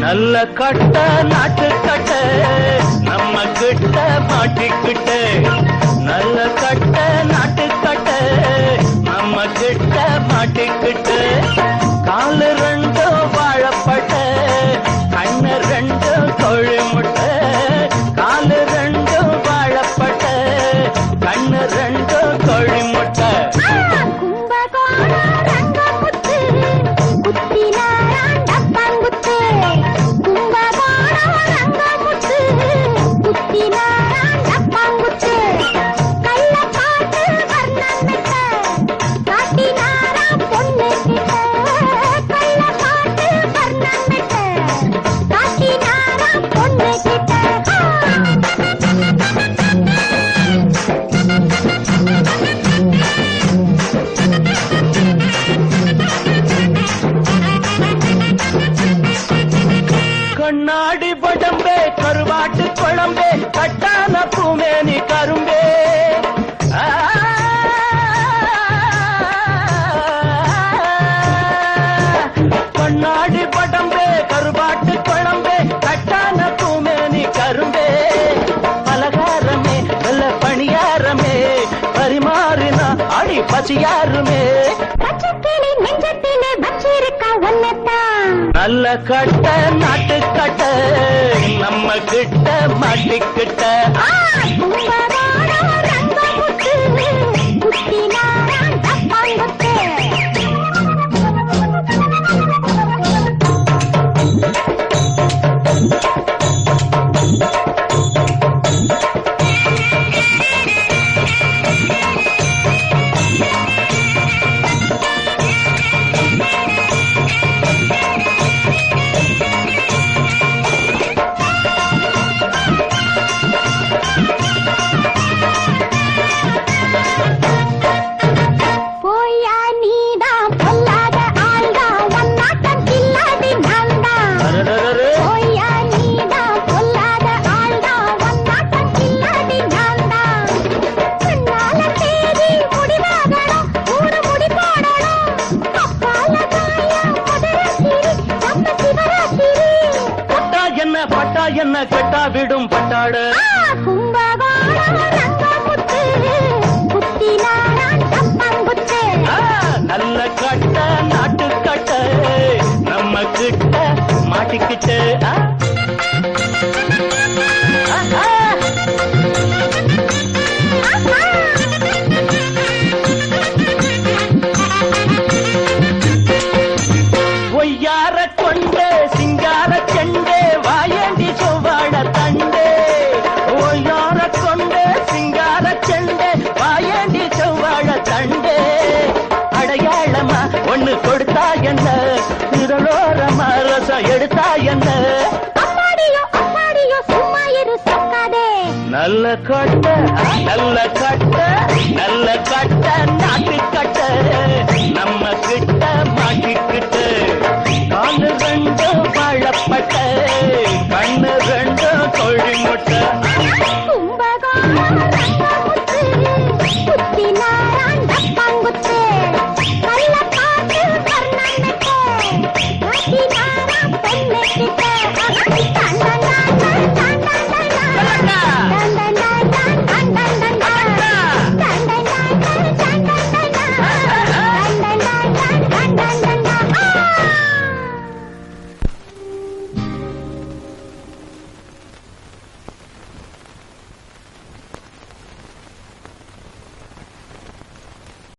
நல்ல கட்ட நாட்டு கட்ட நம்ம கிட்ட மாட்டிக்கிட்ட நல்ல கட்ட நாட்டு கட்ட நம்ம கிட்ட மாட்டிக்கிட்ட காலு ரெண்டு வாழப்பட்ட கண்ணு ரெண்டு கோழி முட்டை காலு ரெண்டு வாழப்பட்ட கண்ணு ரெண்டு கோழி முட்டை கும்பகோணம் ரங்கமுத்து குத்தினாராம் டப்பாங்குத்து கும்பகோணம் ரங்கமுத்து குத்தினாராம் டப்பாங்குத்து கள்ளப்பாட்டு வர்ணமிட்ட காட்டினாராம் பொண்ணு கிட்ட கள்ளப்பாட்டு வர்ணமிட்ட காட்டினாராம் பொண்ணு கிட்ட கண்ணாடி படம்பே கருவாட்டு குழம்பே கட்டான பூமேனி கரும்பே ஆ. கண்ணாடி படம்பே கருவாட்டு குழம்பே கட்டான பூமேனி கரும்பே பலகாரமே நல்ல பணியாரமே பரிமாறினா அடி பசியாருமே பச்சைக்கிளி நெஞ்சத்திலே வச்சிருக்கா ஒன்னத்தான் நல்ல கட்ட நாட்டு கட்ட நம்ம கிட்ட மாட்டிக்கிட்ட கும்பகோணம் ரங்கமுத்து குத்தினாராம் டப்பாங்குத்து போயா நீதான் பொல்லாத ஆள்தான் ஒன்னாட்டம் கில்லாடி நான்தான் அரரரரு. போயா நீதான் பொல்லாத ஆள்தான் ஒன்னாட்டம் கில்லாடி நான்தான் பின்னால தேடி முடிவாகணும் மூணு முடி போடணும் அப்பால தாயா மதுரை சிரி நம்ம சிவராத்திரி பட்டா என்ன பட்டா என்ன கெட்டா விடும் பட்டாடு கும்பகோணம் ரங்கமுத்து குத்தினாராம் டப்பாங்குத்து ஆ, நல்ல கட்ட நாட்டு கட்ட நம்ம கிட்ட மாட்டிக்கிட்டு ஆ. ஆ, ஆ. ஒய்யார கொண்டு சிங்கார செண்டு வாயண்டி செவ்வாழ தண்டு ஒய்யார கொண்டு சிங்கார செண்டு வாயண்டி செவ்வாழ தண்டு அடையாளமா ஒண்ணு கொடுத்தா என்ன நிரலோரமா ரசம் எடுத்தா என்ன அம்மாடியோ அம்மாடியோ சும்மா இரு சொக்காதே நல்ல கட்ட நல்ல கட்ட நல்ல கட்ட நாட்டு கட்ட நம்ம கிட்ட மாட்டிக்கிட்டு காலு ரெண்டு வாழப்பட்ட கண்ணு ரெண்டு தொழில் முட்டை